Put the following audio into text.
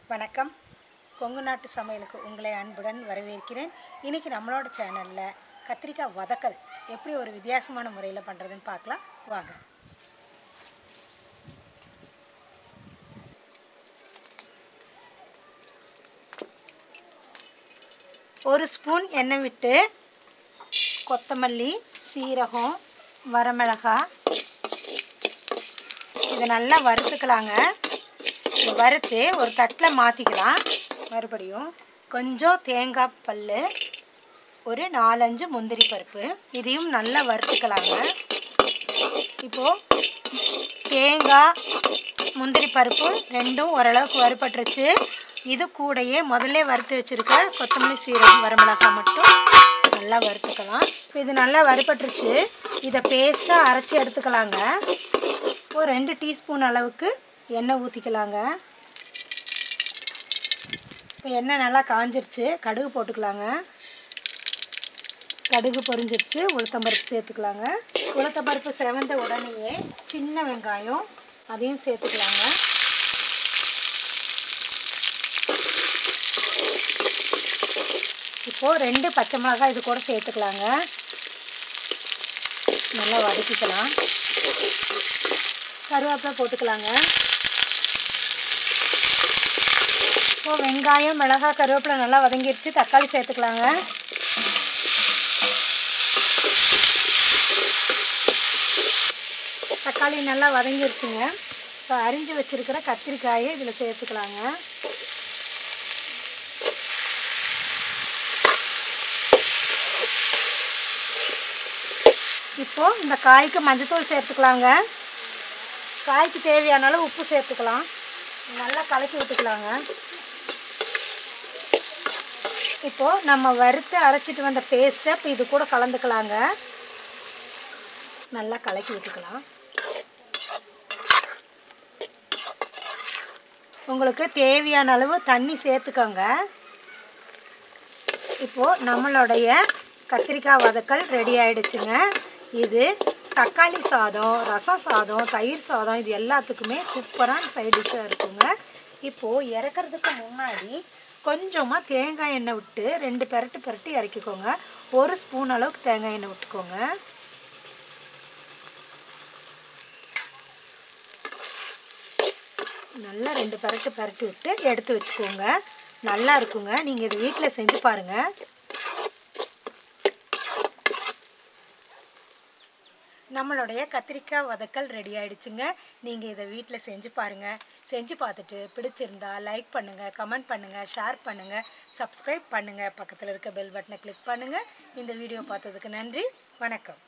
வணக்கம் கொங்கு நாட்டு சமையலுக்கு உங்களை அன்புடன் வரவேற்கிறேன் இன்றைக்கி நம்மளோட சேனலில் கத்திரிக்காய் வதக்கல் எப்படி ஒரு வித்தியாசமான முறையில் பண்ணுறதுன்னு பார்க்கலாம் வாங்க ஒரு ஸ்பூன் எண்ணெய் விட்டு கொத்தமல்லி சீரகம் வரமிளகாய் இதை நல்லா வறுத்துக்கலாங்க இதை வறுத்து ஒரு தட்டில் மாற்றிக்கலாம் மறுபடியும் கொஞ்சம் தேங்காய் பல் ஒரு நாலஞ்சு முந்திரி பருப்பு இதையும் நல்லா வறுத்துக்கலாங்க இப்போது தேங்காய் முந்திரி பருப்பு ரெண்டும் ஓரளவுக்கு வறுபட்டுருச்சு இது கூடயே முதல்ல வறுத்து வச்சுருக்க கொத்தமல்லி சீரகம் வரமிளகாய் மட்டும் நல்லா வறுத்துக்கலாம் இப்போ இது நல்லா வறுபட்டுருச்சு இதை பேஸ்ட்டாக அரைச்சி எடுத்துக்கலாங்க ஒரு ரெண்டு டீஸ்பூன் அளவுக்கு எண்ணெய் ஊற்றிக்கலாங்க இப்போ எண்ணெய் நல்லா காஞ்சிருச்சு கடுகு போட்டுக்கலாங்க கடுகு பொரிஞ்சிருச்சு உளுத்தம்பருப்பு சேர்த்துக்கலாங்க உளுத்தம்பருப்பு செவந்த உடனேயே சின்ன வெங்காயம் அதையும் சேர்த்துக்கலாங்க இப்போது ரெண்டு பச்சை மிளகாய் இது கூட சேர்த்துக்கலாங்க நல்லா வதக்கிக்கலாம் கருவேப்பிலை போட்டுக்கலாங்க இப்போ வெங்காயம் மிளகாய் கருவேப்பிலை நல்லா வதங்கிடுச்சு தக்காளி சேர்த்துக்கலாங்க தக்காளி நல்லா வதங்கிருச்சுங்க இப்போ அரிஞ்சு வச்சுருக்கிற கத்திரிக்காயை இதில் சேர்த்துக்கலாங்க இப்போது இந்த காய்க்கு மஞ்சத்தூள் சேர்த்துக்கலாங்க காய்க்கு தேவையான அளவு உப்பு சேர்த்துக்கலாம் நல்லா கலக்கி விட்டுக்கலாங்க இப்போது நம்ம வறுத்து அரைச்சிட்டு வந்த பேஸ்ட்டை இப்போ இது கூட கலந்துக்கலாங்க நல்லா கலக்கி விட்டுக்கலாம் உங்களுக்கு தேவையான அளவு தண்ணி சேர்த்துக்கோங்க இப்போது நம்மளுடைய கத்திரிக்காய் வதக்கல் ரெடி ஆயிடுச்சுங்க இது தக்காளி சாதம் ரசம் சாதம் தயிர் சாதம் இது எல்லாத்துக்குமே சூப்பரான சைட் டிஷ்ஷாக இருக்குங்க இப்போது இறக்கிறதுக்கு முன்னாடி கொஞ்சமாக தேங்காய் எண்ணெய் விட்டு ரெண்டு பெரட்டு பெரட்டி இறக்கிக்கோங்க ஒரு ஸ்பூன் அளவுக்கு தேங்காய் எண்ணெய் விட்டுக்கோங்க நல்லா ரெண்டு பெரட்டு பெரட்டி விட்டு எடுத்து வச்சுக்கோங்க நல்லா இருக்குங்க நீங்கள் இது வீட்டில் செஞ்சு பாருங்கள் நம்மளுடைய கத்திரிக்காய் வதக்கல் ரெடி ஆயிடுச்சுங்க நீங்கள் இதை வீட்டில் செஞ்சு பாருங்கள் செஞ்சு பார்த்துட்டு பிடிச்சிருந்தா லைக் பண்ணுங்கள் கமெண்ட் பண்ணுங்கள் ஷேர் பண்ணுங்கள் சப்ஸ்கிரைப் பண்ணுங்கள் பக்கத்தில் இருக்க பெல் பட்டனை கிளிக் பண்ணுங்கள் இந்த வீடியோ பார்த்ததுக்கு நன்றி வணக்கம்